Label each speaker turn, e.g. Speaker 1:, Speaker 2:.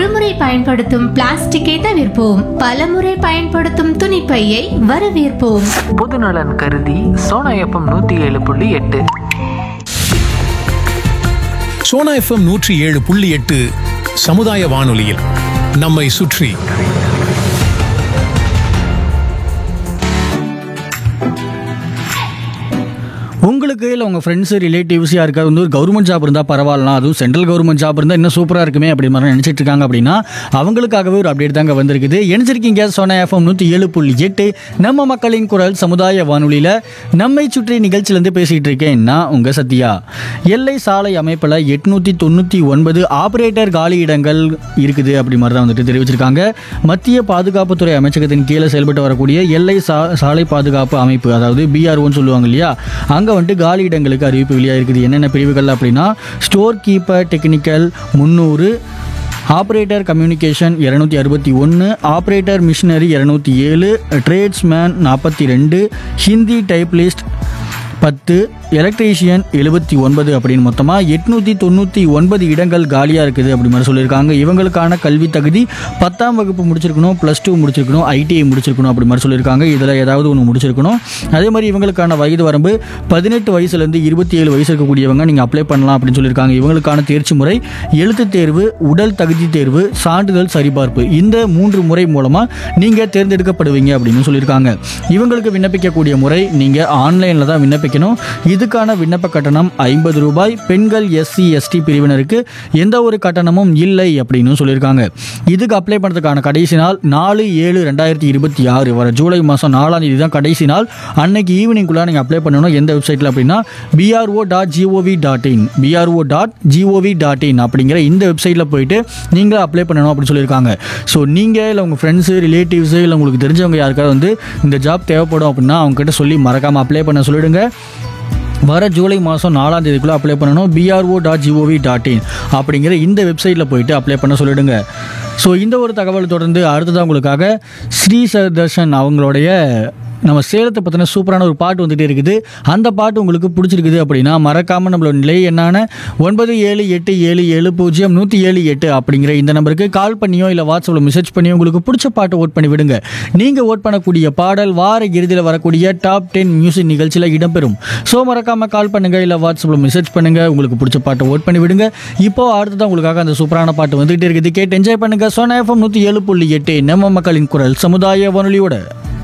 Speaker 1: ஒருமுறை பயன்படுத்தும் பிளாஸ்டிக்கை தவிர்ப்போம் பலமுறை பயன்படுத்தும் துணிப்பையை வரவேற்போம்
Speaker 2: பொதுநலன் கருதி சோனா எஃப்எம் நூற்றி ஏழு புள்ளி எட்டு
Speaker 3: சோனா எஃப்எம் நூற்றி ஏழு புள்ளி எட்டு சமுதாய வானொலியில் நம்மை சுற்றி
Speaker 4: உங்களுக்கு இல்லை உங்கள் ஃப்ரெண்ட்ஸு ரிலேட்டிவ்ஸ் யாருக்காவது வந்து ஒரு கவர்மெண்ட் ஜாப் இருந்தால் பரவாயில்லாம் அதுவும் சென்ட்ரல் கவர்மெண்ட் ஜாப் இருந்தால் இன்னும் சூப்பராக இருக்குமே அப்படி மாதிரி நினச்சிட்டு இருக்காங்க அப்படின்னா அவங்களுக்காகவே ஒரு அப்டேட் தாங்க வந்திருக்குது நினைச்சிருக்கீங்க சோனா எஃப்எம் நூற்றி ஏழு புள்ளி எட்டு நம்ம மக்களின் குரல் சமுதாய வானொலியில் நம்மை சுற்றி நிகழ்ச்சியிலேருந்து பேசிகிட்டு இருக்கேன் நான் உங்கள் சத்யா எல்லை சாலை அமைப்பில் எட்நூற்றி தொண்ணூற்றி ஒன்பது ஆப்ரேட்டர் காலி இடங்கள் இருக்குது அப்படி மாதிரி தான் வந்துட்டு தெரிவிச்சிருக்காங்க மத்திய பாதுகாப்புத்துறை அமைச்சகத்தின் கீழே செயல்பட்டு வரக்கூடிய எல்லை சா சாலை பாதுகாப்பு அமைப்பு அதாவது பிஆர்ஓன்னு சொல்லுவாங்க இல்லையா அங்கே வந்துட்டு காலி இடங்களுக்கு அறிவிப்பு வெளியாக இருக்குது என்னென்ன பிரிவுகள் அப்படின்னா ஸ்டோர் கீப்பர் டெக்னிக்கல் முந்நூறு ஆப்ரேட்டர் கம்யூனிகேஷன் இரநூத்தி அறுபத்தி ஒன்று ஆப்ரேட்டர் மிஷினரி இரநூத்தி ஏழு ட்ரேட்ஸ்மேன் நாற்பத்தி ரெண்டு ஹிந்தி டைப்லிஸ்ட் பத்து எலக்ட்ரீஷியன் எழுபத்தி ஒன்பது அப்படின்னு மொத்தமாக எட்நூற்றி தொண்ணூற்றி ஒன்பது இடங்கள் காலியாக இருக்குது அப்படி மாதிரி சொல்லியிருக்காங்க இவங்களுக்கான கல்வி தகுதி பத்தாம் வகுப்பு முடிச்சிருக்கணும் ப்ளஸ் டூ முடிச்சிருக்கணும் ஐடிஐ முடிச்சிருக்கணும் அப்படி மாதிரி சொல்லியிருக்காங்க இதில் ஏதாவது ஒன்று முடிச்சிருக்கணும் அதே மாதிரி இவங்களுக்கான வயது வரம்பு பதினெட்டு வயசுலேருந்து இருபத்தி ஏழு வயசு இருக்கக்கூடியவங்க நீங்கள் அப்ளை பண்ணலாம் அப்படின்னு சொல்லியிருக்காங்க இவங்களுக்கான தேர்ச்சி முறை எழுத்து தேர்வு உடல் தகுதி தேர்வு சான்றிதழ் சரிபார்ப்பு இந்த மூன்று முறை மூலமாக நீங்கள் தேர்ந்தெடுக்கப்படுவீங்க அப்படின்னு சொல்லியிருக்காங்க இவங்களுக்கு விண்ணப்பிக்கக்கூடிய முறை நீங்கள் ஆன்லைனில் தான் விண்ணப்பிக்கணும் இதுக்கான விண்ணப்ப கட்டணம் ஐம்பது ரூபாய் பெண்கள் எஸ்சி எஸ்டி பிரிவினருக்கு எந்த ஒரு கட்டணமும் இல்லை அப்படின்னு சொல்லியிருக்காங்க இதுக்கு அப்ளை பண்ணுறதுக்கான கடைசி நாள் நாலு ஏழு ரெண்டாயிரத்தி இருபத்தி ஆறு வர ஜூலை மாதம் நாலாம் தேதி தான் கடைசி நாள் அன்னைக்கு ஈவினிங்குள்ளே நீங்கள் அப்ளை பண்ணணும் எந்த வெப்சைட்டில் அப்படின்னா PRO dot GOV dot in PRO dot GOV dot in அப்படிங்கிற இந்த வெப்சைட்டில் போயிட்டு நீங்கள் அப்ளை பண்ணணும் அப்படின்னு சொல்லியிருக்காங்க ஸோ நீங்கள் இல்லை உங்கள் ஃப்ரெண்ட்ஸு ரிலேட்டிவ்ஸு இல்லை உங்களுக்கு தெரிஞ்சவங்க யாருக்காவது வந்து இந்த ஜாப் தேவைப்படும் அப்படின்னா அவங்ககிட்ட சொல்லி மறக்காமல் அப்ளை பண்ண சொல்லிடுங்க வர ஜூலை மாதம் நாலாம் தேதிக்குள்ளே அப்ளை பண்ணணும் PRO dot GOV dot in அப்படிங்கிற இந்த வெப்சைட்டில் போயிட்டு அப்ளை பண்ண சொல்லிடுங்க ஸோ இந்த ஒரு தகவல் தொடர்ந்து அடுத்ததாக உங்களுக்காக ஸ்ரீ சதர்ஷன் அவங்களுடைய நம்ம சேலத்தை பற்றின சூப்பரான ஒரு பாட்டு வந்துகிட்டே இருக்குது அந்த பாட்டு உங்களுக்கு பிடிச்சிருக்குது அப்படின்னா மறக்காமல் நம்மளோட நிலை என்னான ஒன்பது ஏழு எட்டு ஏழு ஏழு பூஜ்ஜியம் நூற்றி ஏழு எட்டு அப்படிங்கிற இந்த நம்பருக்கு கால் பண்ணியோ இல்லை வாட்ஸ்அப்பில் மெசேஜ் பண்ணியோ உங்களுக்கு பிடிச்ச பாட்டை ஓட் பண்ணி விடுங்க நீங்கள் ஓட் பண்ணக்கூடிய பாடல் வார இறுதியில் வரக்கூடிய டாப் டென் மியூசிக் நிகழ்ச்சியில் இடம்பெறும் ஸோ மறக்காமல் கால் பண்ணுங்கள் இல்லை வாட்ஸ்அப்பில் மெசேஜ் பண்ணுங்கள் உங்களுக்கு பிடிச்ச பாட்டை ஓட் பண்ணி விடுங்க இப்போ அடுத்ததான் உங்களுக்காக அந்த சூப்பரான பாட்டு வந்துகிட்டே இருக்குது கேட்டு என்ஜாய் பண்ணுங்கள் சோனா எஃப்எம் நூற்றி ஏழு புள்ளி எட்டு நம்ம மக்களின் குரல் சமுதாய வானொலியோட